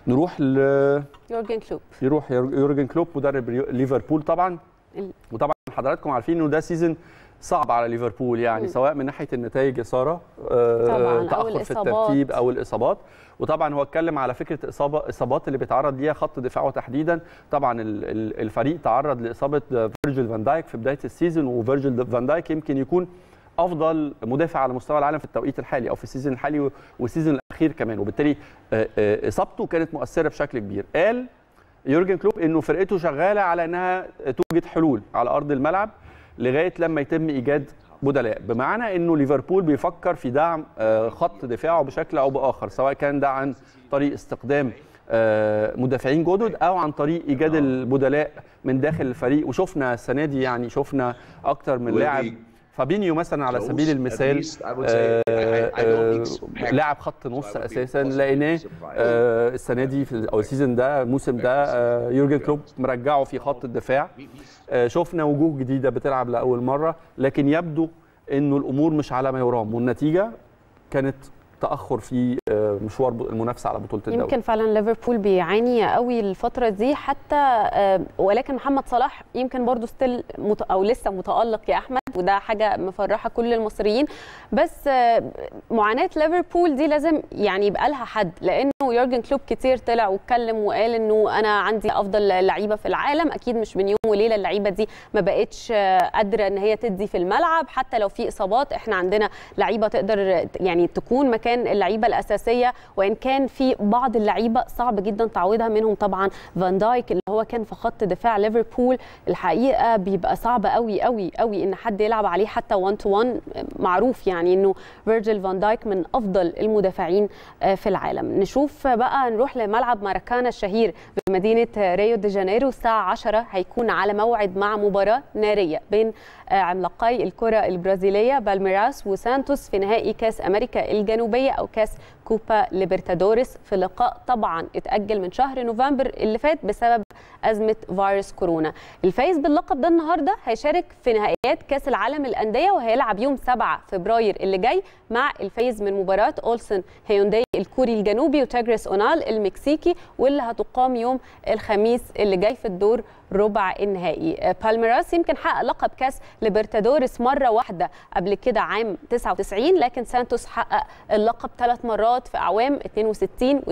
نروح ل يورجن كلوب يروح يورجن كلوب مدرب ليفربول طبعا ال- وطبعا حضراتكم عارفين انه ده سيزون صعب على ليفربول يعني مم. سواء من ناحيه النتائج يا ساره آه، طبعاً، أو تاخر في الإصابات. الترتيب او الاصابات وطبعا هو اتكلم على فكره اصابه اصابات اللي بيتعرض ليها خط دفاعه تحديدا طبعا ال- ال- الفريق تعرض لاصابه فيرجيل فان دايك في بدايه السيزون وفيرجيل فان دايك يمكن يكون افضل مدافع على مستوى العالم في التوقيت الحالي او في السيزون الحالي والسيزون الاخير كمان وبالتالي آه، آه، اصابته كانت مؤثره بشكل كبير قال يورجن كلوب انه فرقته شغاله على انها توجد حلول على ارض الملعب لغايه لما يتم ايجاد بدلاء بمعنى انه ليفربول بيفكر في دعم آه، خط دفاعه بشكل او باخر سواء كان ده عن طريق استخدام آه، مدافعين جدد او عن طريق ايجاد البدلاء من داخل الفريق وشفنا السنه دي يعني شفنا اكتر من لاعب فابينيو مثلا على سبيل المثال آه، آه، لاعب خط نص اساسا لقيناه آه، السنه دي في او السيزون ده الموسم ده آه، يورجن كلوب مرجعه في خط الدفاع آه، شفنا وجوه جديده بتلعب لاول مره لكن يبدو انه الامور مش على ما يرام والنتيجه كانت تاخر في آه، مشوار المنافسه على بطوله الدوري يمكن فعلا ليفربول بيعاني قوي الفتره دي حتى آه، ولكن محمد صلاح يمكن برضو ستيل مت... او لسه متالق يا احمد وده حاجه مفرحه كل المصريين بس آه، معاناه ليفربول دي لازم يعني يبقى لها حد لانه يورجن كلوب كتير طلع واتكلم وقال انه انا عندي افضل لعيبه في العالم اكيد مش من يوم وليله اللعيبه دي ما بقتش آه، قادره ان هي تدي في الملعب حتى لو في اصابات احنا عندنا لعيبه تقدر يعني تكون مكان اللعيبه الاساسيه وان كان في بعض اللعيبه صعب جدا تعويضها منهم طبعا فان دايك اللي هو كان في خط دفاع ليفربول الحقيقه بيبقى صعب قوي قوي قوي ان حد يلعب عليه حتى 1 تو 1 معروف يعني انه فيرجيل فان دايك من افضل المدافعين آه، في العالم نشوف بقى نروح لملعب ماراكانا الشهير بمدينه ريو دي جانيرو الساعه 10 هيكون على موعد مع مباراه ناريه بين آه، عملاقي الكره البرازيليه بالميراس وسانتوس في نهائي كاس امريكا الجنوبيه او كاس كوبا ليبرتادوريس في لقاء طبعا اتاجل من شهر نوفمبر اللي فات بسبب ازمه فيروس كورونا الفايز باللقب ده النهارده هيشارك في نهائيات كاس العالم للانديه وهيلعب يوم 7 فبراير اللي جاي مع الفايز من مباراه اولسن هيونداي الكوري الجنوبي وتاجريس اونال المكسيكي واللي هتقام يوم الخميس اللي جاي في الدور ربع النهائي آه، بالميراس يمكن حقق لقب كاس ليبرتادوريس مره واحده قبل كده عام 99 لكن سانتوس حقق اللقب ثلاث مرات في اعوام 62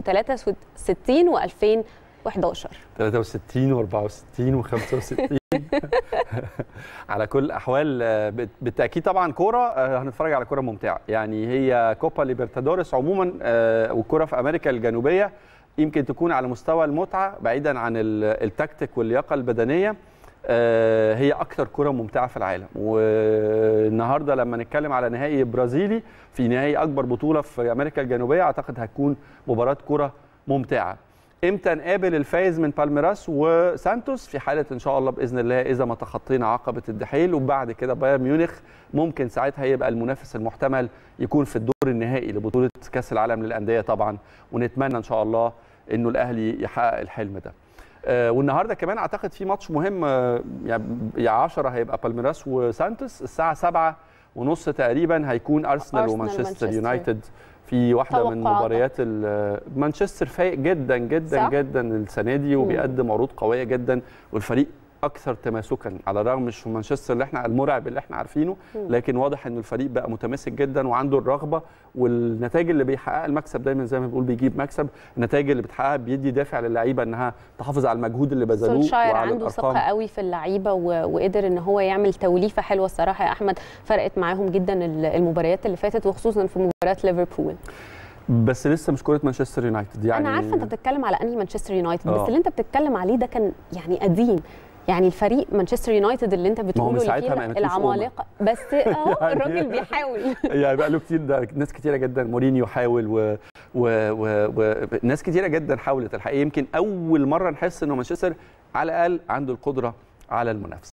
و63 و2011 63 و64 و65 على كل الاحوال آه، بت- بالتاكيد طبعا كوره آه، هنتفرج على كوره ممتعه يعني هي كوبا ليبرتادوريس عموما آه، والكوره في امريكا الجنوبيه يمكن تكون على مستوى المتعه بعيدا عن ال- التكتيك واللياقه البدنيه آه، هي اكثر كره ممتعه في العالم والنهارده لما نتكلم على نهائي برازيلي في نهائي اكبر بطوله في امريكا الجنوبيه اعتقد هتكون مباراه كره ممتعه امتى نقابل الفايز من بالميراس وسانتوس في حاله ان شاء الله باذن الله اذا ما تخطينا عقبه الدحيل وبعد كده بايرن ميونخ ممكن ساعتها يبقى المنافس المحتمل يكون في الدور النهائي لبطوله كاس العالم للانديه طبعا ونتمنى ان شاء الله انه الاهلي يحقق الحلم ده آه، والنهارده كمان اعتقد في ماتش مهم آه، يعني يا 10 هيبقى بالميراس وسانتوس الساعه 7 ونص تقريبا هيكون ارسنال أرسنال ومانشستر ومانشستر. يونايتد في واحده من توقعاتك. مباريات ال- مانشستر فايق جدا جدا صح؟ جدا السنه دي وبيقدم عروض قويه جدا والفريق اكثر تماسكا على الرغم مش في مانشستر اللي احنا المرعب اللي احنا عارفينه لكن واضح ان الفريق بقى متماسك جدا وعنده الرغبه والنتائج اللي بيحققها المكسب دايما زي ما بنقول بيجيب مكسب النتائج اللي بتحققها بيدي دافع للعيبه انها تحافظ على المجهود اللي بذلوه سولشاير وعلى عنده ثقه الارقام قوي في اللعيبه و... وقدر ان هو يعمل توليفه حلوه الصراحه يا احمد فرقت معاهم جدا ال- المباريات اللي فاتت وخصوصا في مباراه ليفربول بس لسه مش كره مانشستر يونايتد يعني انا عارفه انت بتتكلم على انهي مانشستر يونايتد آه. بس اللي انت بتتكلم عليه ده كان يعني قديم يعني الفريق مانشستر يونايتد اللي انت بتقوله اللي ساعتها ما فيه قامتلوش العمالقه بس اهو يعني- الراجل بيحاول يعني بقى له كتير ده ناس كتيره جدا مورينيو حاول و... و... و... و... ناس كتيره جدا حاولت الحقيقه يمكن اول مره نحس انه مانشستر على الاقل عنده القدره على المنافسه